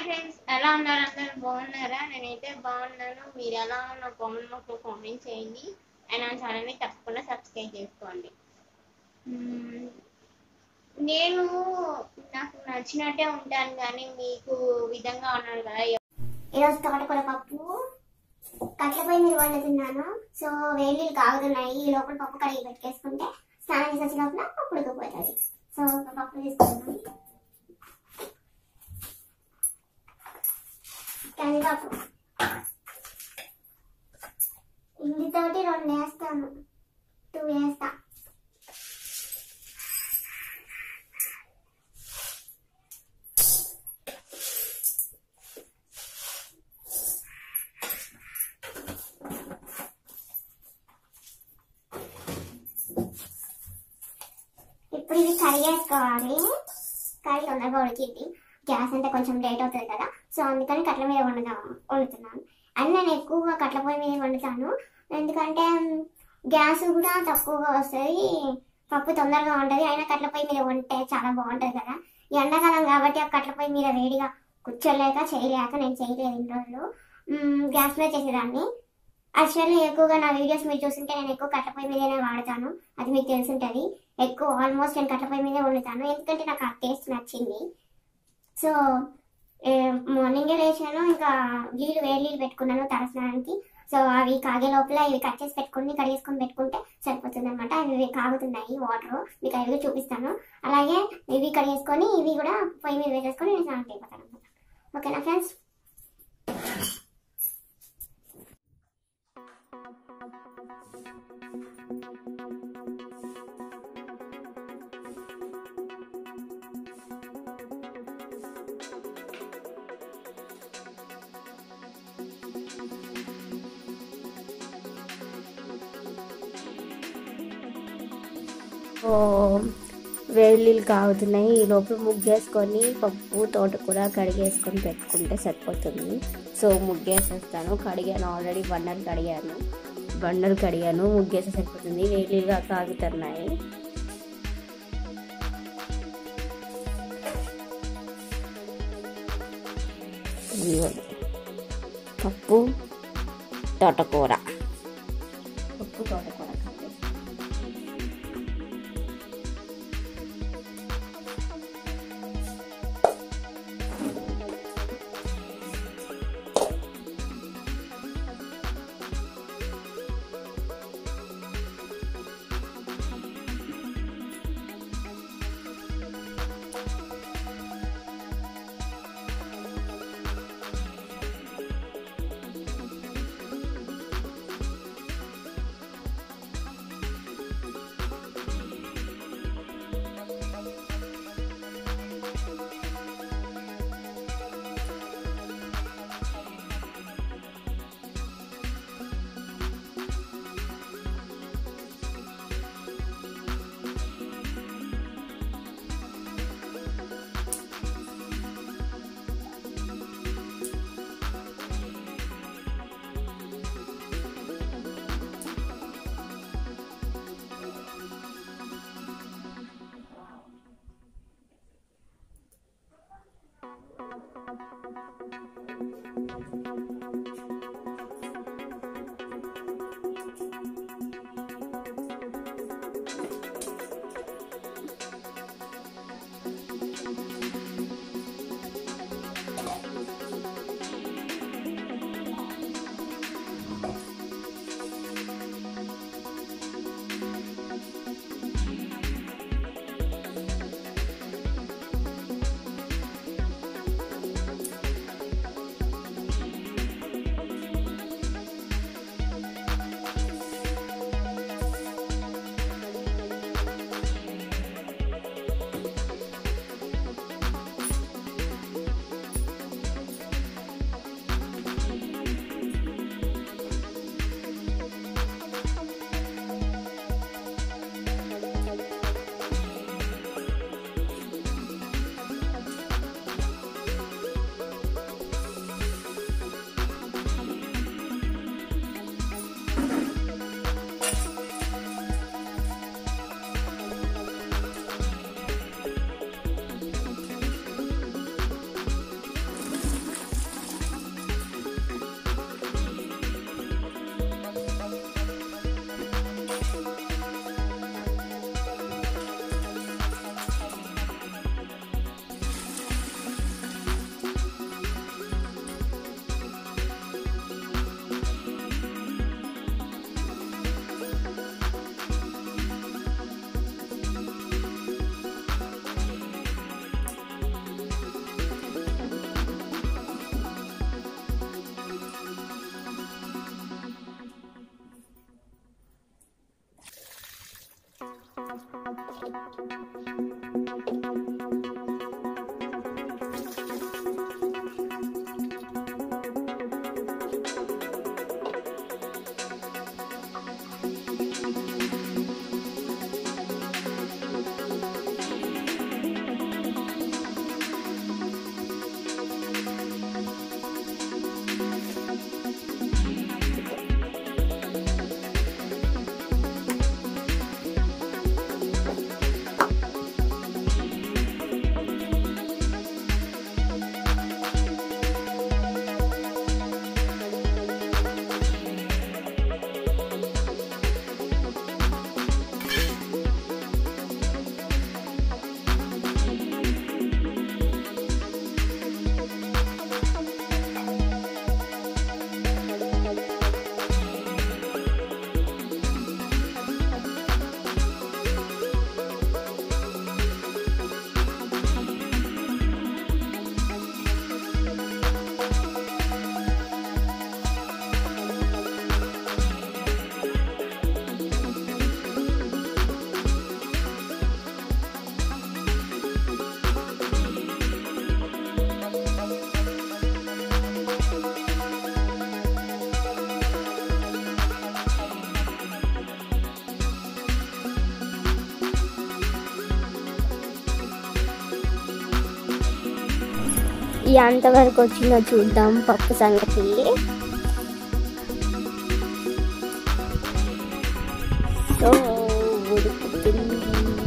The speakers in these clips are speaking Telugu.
ఫ్రెండ్స్ ఎలా ఉన్నారు అందరు బాగున్నారా నేనైతే బాగున్నాను మీరు ఎలా ఉన్న కామెంట్ బాక్స్లో కామెంట్ చేయండి అండ్ నా ఛానల్ని తప్పకుండా సబ్స్క్రైబ్ చేసుకోండి మ్మ్. నేను నాకు నచ్చినట్టే ఉంటాను కానీ మీకు విధంగా ఉన్నాను కదా ఈరోజు తోటకూర పప్పు కట్ల పొయ్యి మీద వండుతున్నాను సో వేడి కాగుతున్నాయి ఈ లోపల పప్పు కడిగి పెట్టేసుకుంటే స్నానం చేసి వచ్చిన లోపల పప్పు ఉడికిపోతుంది సో ఒక పప్పు తీసుకుందాం కందిపప్పు ఇంటితోటి రెండు వేస్తాను టూ వేస్తా ఇప్పుడు ఇది కడిగేసుకోవాలి కడిగి తొందరగా ఉడికింది గ్యాస్ అంటే కొంచెం లేట్ అవుతుంది కదా సో అందుకని కట్ల మీద వండుదాం వండుతున్నాను అని నేను ఎక్కువగా కట్ల పొయ్యి మీద వండుతాను ఎందుకంటే గ్యాస్ కూడా తక్కువగా వస్తుంది పప్పు తొందరగా ఉంటుంది అయినా కట్ల పొయ్యి మీద వండితే చాలా బాగుంటుంది కదా ఈ ఎండాకాలం కాబట్టి ఆ కట్ల పొయ్యి మీద వేడిగా కూర్చోలేక చేయలేక నేను చేయలేదు ఇన్ని రోజులు మ్మ్, గ్యాస్ మీద చేసేదాన్ని యాక్చువల్లీ ఎక్కువగా నా వీడియోస్ మీరు చూస్తుంటే నేను ఎక్కువ కట్ల పొయ్యి మీదనే వాడతాను అది మీకు తెలిసి ఎక్కువ ఆల్మోస్ట్ నేను కట్ల పొయ్యి మీదే వండుతాను ఎందుకంటే నాకు ఆ టేస్ట్ నచ్చింది సో మార్నింగే లేచాను ఇంకా నీళ్ళు వేడి నీళ్ళు పెట్టుకున్నాను తలస్నానానికి సో అవి కాగే లోపల ఇవి కట్ చేసి పెట్టుకుని కడిగేసుకొని పెట్టుకుంటే సరిపోతుంది అనమాట అవి కాగుతున్నాయి వాటర్ మీకు అవి చూపిస్తాను అలాగే ఇవి కడిగేసుకొని ఇవి కూడా పొయ్యి మీద వేసేసుకొని నేను స్నానం అయిపోతాను అనమాట ఓకేనా ఫ్రెండ్స్ ఓ వేడి నీళ్ళు కాగుతున్నాయి ఈ లోపల ముగ్గేసుకొని పప్పు తోటకూర కడిగేసుకొని పెట్టుకుంటే సరిపోతుంది సో ముగ్గేసేస్తాను కడిగాను ఆల్రెడీ బండలు కడిగాను బండలు కడిగాను ముగ్గేస్తే సరిపోతుంది వేడి నీళ్ళుగా కాగుతున్నాయి ఇదిగోండి. పప్పు తోటకూర పప్పు తోటకూర కలిపి ఈ అంతవరకు వచ్చిందో చూద్దాం పప్పు సంగతి సో ఉడుకుతుంది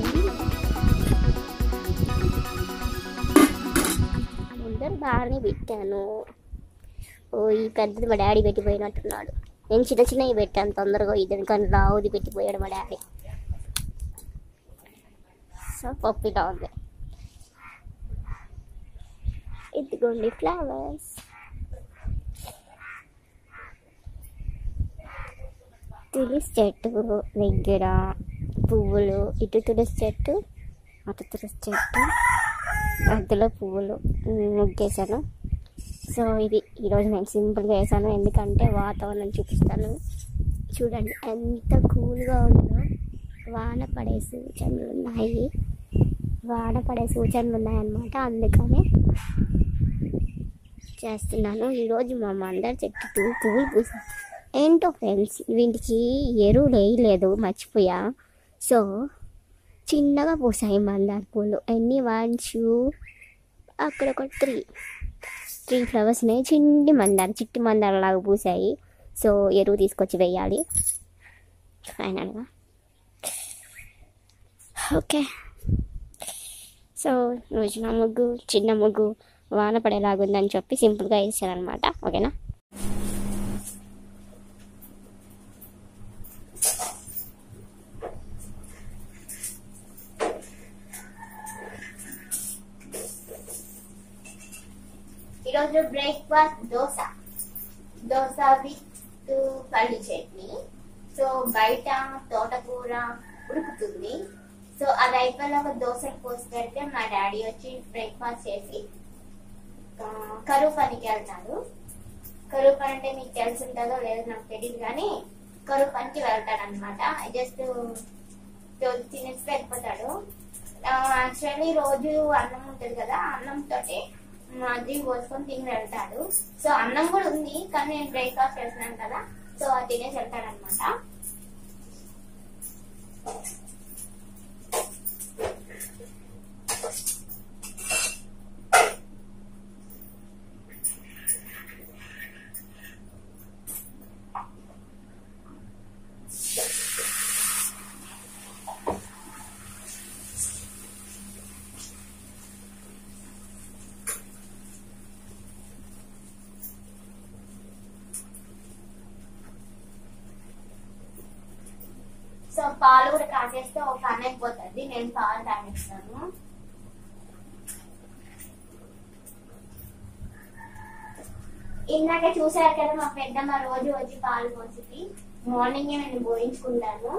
ముందర బాగానే పెట్టాను ఓ ఈ పెద్దది మా డాడీ పెట్టిపోయినట్టున్నాడు నేను చిన్న చిన్నవి పెట్టాను తొందరగా ఇద్దరు కానీ రావుది పెట్టిపోయాడు మా డాడీ సో పప్పు ఇలా ఉంది ఇదిగోండి ఫ్లవర్స్ తులసి చెట్టు దగ్గర పువ్వులు ఇటు తులసి చెట్టు అటు తులసి చెట్టు మధ్యలో పువ్వులు ఉమ్, ముగ్గేశాను సో ఇది ఈరోజు నేను సింపుల్గా వేసాను ఎందుకంటే వాతావరణం చూపిస్తాను చూడండి ఎంత కూల్గా ఉందో వాన పడే సూచనలు ఉన్నాయి వాన పడే సూచనలు ఉన్నాయన్నమాట అందుకనే చేస్తున్నాను ఈరోజు మా మందార చెట్టు పువ్వులు పూసా ఏంటో ఫ్రెండ్స్ వీటికి ఎరువులు వేయలేదు మర్చిపోయా సో చిన్నగా పూసాయి మందార పూలు ఎన్ని వన్ టూ అక్కడ ఒక త్రీ త్రీ ఫ్లవర్స్ ఉన్నాయి చిన్ని మందార చిట్టి మందార లాగా పూసాయి సో ఎరువు తీసుకొచ్చి వేయాలి ఫైనల్గా ఓకే సో రోజు నా ముగ్గు చిన్న ముగ్గు వాన పడేలాగుందని చెప్పి సింపుల్గా వేసాను అనమాట ఓకేనా ఈరోజు బ్రేక్ఫాస్ట్ దోశ దోశ విత్ పల్లి చట్నీ సో బయట తోటకూర ఉడుకుతుంది సో అది అయిపోయిన ఒక దోశలు పోసి పెడితే మా డాడీ వచ్చి బ్రేక్ఫాస్ట్ చేసి ఆ, కరువు పనికి వెళ్తాడు కరువు పని అంటే మీకు తెలిసి ఉంటుందో లేదో నాకు తెలియదు కానీ కరువు పనికి వెళ్తాడు అనమాట జస్ట్ తినేసి వెళ్ళిపోతాడు యాక్చువల్లీ రోజు అన్నం ఉంటుంది కదా అన్నం తోటి మజ్జిగ పోసుకొని తిని వెళ్తాడు సో అన్నం కూడా ఉంది కానీ నేను బ్రేక్ఫాస్ట్ చేస్తున్నాను కదా సో అది తినేసి వెళ్తాడు అనమాట సో పాలు కూడా కాసేస్తే ఒక అన్న అయిపోతుంది నేను పాలు తాగేస్తాను ఇందాక చూసారు కదా మా పెద్దమ్మ రోజు వచ్చి పాలు పోసి మార్నింగ్ నేను పోయించుకుంటాను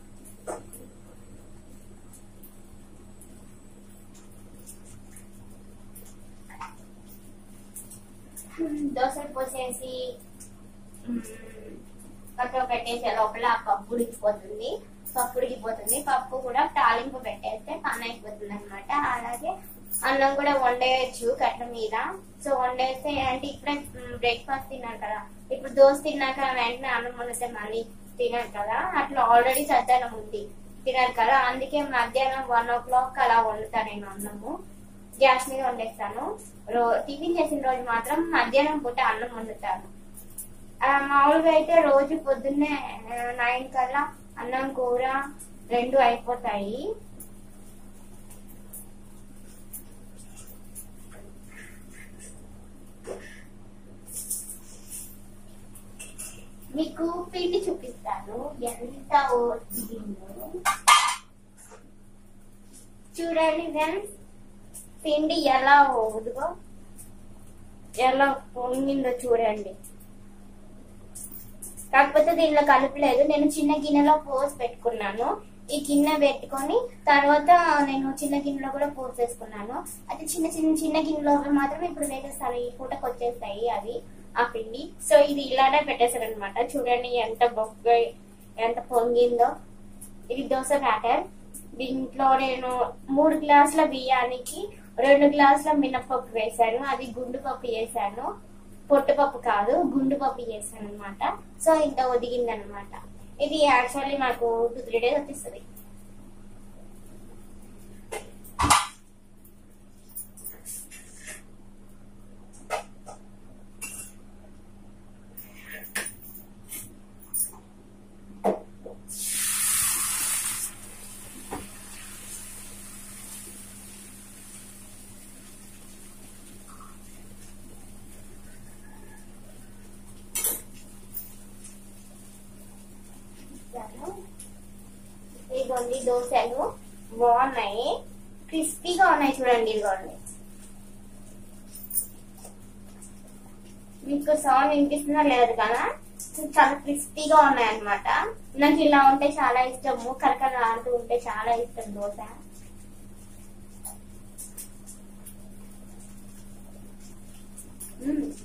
దోశలు పోసేసి మ్మ్, పక్కన పెట్టేసే లోపల ఆ పప్పు ఉడికిపోతుంది పప్పు ఉడికిపోతుంది పప్పు కూడా తాలింపు పెట్టేస్తే పని అయిపోతుంది అనమాట అలాగే అన్నం కూడా వండేయచ్చు కట్ల మీద సో వండేస్తే అంటే ఇప్పుడే బ్రేక్ఫాస్ట్ తిన్నారు కదా ఇప్పుడు దోశ తిన్నాక వెంటనే అన్నం వండితే మళ్ళీ తినారు కదా అట్లా ఆల్రెడీ సద్దనం ఉంది తినారు కదా అందుకే మధ్యాహ్నం వన్ ఓ క్లాక్ అలా వండుతాను నేను అన్నము గ్యాస్ మీద వండేస్తాను రో టిఫిన్ చేసిన రోజు మాత్రం మధ్యాహ్నం పూట అన్నం వండుతాను ఆ, మామూలుగా అయితే రోజు పొద్దున్నే నైన్ కల్లా అన్నం కూర రెండు అయిపోతాయి మీకు పిండి చూపిస్తాను ఎంత ఓడిందో చూడండి ఫ్రెండ్స్ పిండి ఎలా ఓదుగో ఎలా పొంగిందో చూడండి కాకపోతే దీనిలో కలపలేదు నేను చిన్న గిన్నెలో పోసి పెట్టుకున్నాను ఈ గిన్నె పెట్టుకొని తర్వాత నేను చిన్న గిన్నెలో కూడా పోసేసుకున్నాను అది చిన్న చిన్న చిన్న గిన్నెలో మాత్రం ఇప్పుడు వేసేస్తాను ఈ పూటకు వచ్చేస్తాయి అవి ఆ పిండి సో ఇది ఇలానే పెట్టేశారు అనమాట చూడండి ఎంత బొగ్గ ఎంత పొంగిందో ఇది దోశ బ్యాటర్ దీంట్లో నేను మూడు గ్లాసుల బియ్యానికి రెండు గ్లాసుల మినపప్పు వేసాను అది గుండు పప్పు వేసాను పొట్టుపప్పు కాదు గుండు పప్పు చేశాను అనమాట సో ఇంత ఒదిగింది అనమాట ఇది యాక్చువల్లీ నాకు టూ త్రీ డేస్ వచ్చేస్తుంది ఇదిగోండి దోశలు బాగున్నాయి క్రిస్పీగా ఉన్నాయి చూడండి ఇదిగోండి మీకు సౌండ్ వినిపిస్తుందా లేదు కదా చాలా క్రిస్పీగా ఉన్నాయి అన్నమాట నాకు ఇలా ఉంటే చాలా ఇష్టము కరకర ఆడుతూ ఉంటే చాలా ఇష్టం దోశ మ్మ్.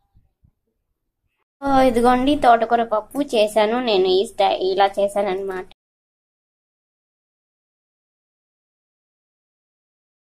ఓ, ఇదిగోండి తోటకూర పప్పు చేశాను నేను ఈ స్టై ఇలా చేశాను అనమాట